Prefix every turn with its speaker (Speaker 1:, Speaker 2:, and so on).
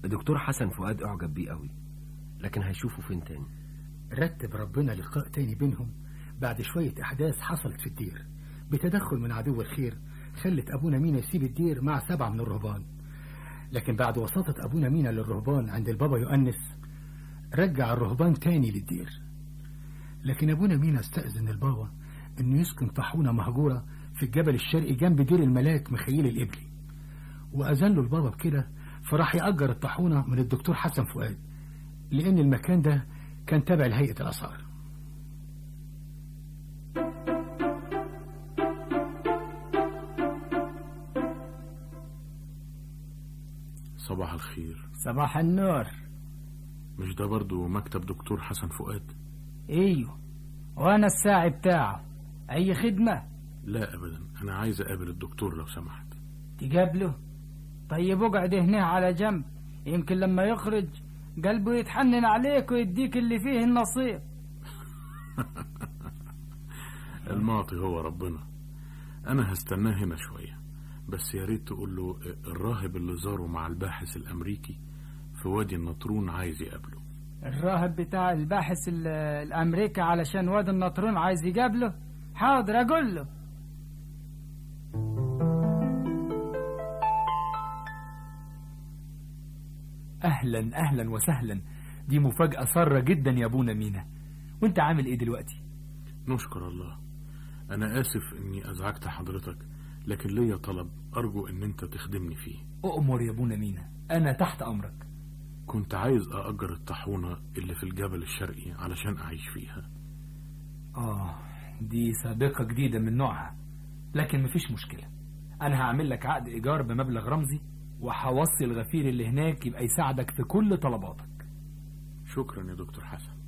Speaker 1: الدكتور حسن فؤاد اعجب بيه قوي لكن هيشوفه فين تاني
Speaker 2: رتب ربنا لقاء تاني بينهم بعد شوية أحداث حصلت في الدير بتدخل من عدو الخير خلت أبونا مينا يسيب الدير مع سبعة من الرهبان لكن بعد وساطة أبونا مينا للرهبان عند البابا يؤنس رجع الرهبان تاني للدير لكن أبونا مينا استأذن البابا إنه يسكن طاحونة مهجورة في الجبل الشرقي جنب دير الملاك مخيل الإبلي وأذن له البابا بكده فراح يأجر الطاحونة من الدكتور حسن فؤاد لأن المكان ده كان تابع لهيئة الآثار
Speaker 3: صباح الخير
Speaker 4: صباح النور
Speaker 3: مش ده برضو مكتب دكتور حسن فؤاد
Speaker 4: ايوه وانا الساعي بتاعه اي خدمة
Speaker 3: لا ابدا انا عايز اقابل الدكتور لو سمحت
Speaker 4: تقابله طيب اقعد هنا على جنب يمكن لما يخرج قلبه يتحنن عليك ويديك اللي فيه النصيب
Speaker 3: المعطي هو ربنا انا هستناه هنا شوية بس يا ريت تقول له الراهب اللي زاره مع الباحث الامريكي في وادي النطرون عايز يقابله
Speaker 4: الراهب بتاع الباحث ال- الامريكي علشان واد النطرون عايز يقابله حاضر اقول له
Speaker 5: اهلا اهلا وسهلا دي مفاجأة سارة جدا يا ابونا مينا وانت عامل ايه دلوقتي
Speaker 3: نشكر الله انا اسف اني ازعجت حضرتك لكن ليا طلب ارجو ان انت تخدمني فيه
Speaker 5: اؤمر يا ابونا مينا انا تحت امرك
Speaker 3: كنت عايز اأجر الطاحونة اللي في الجبل الشرقي علشان اعيش فيها
Speaker 5: اه دي سابقة جديدة من نوعها لكن مفيش مشكلة انا هعمل لك عقد ايجار بمبلغ رمزي وهوصي الغفير اللي هناك يبقى يساعدك في كل طلباتك
Speaker 3: شكرا يا دكتور حسن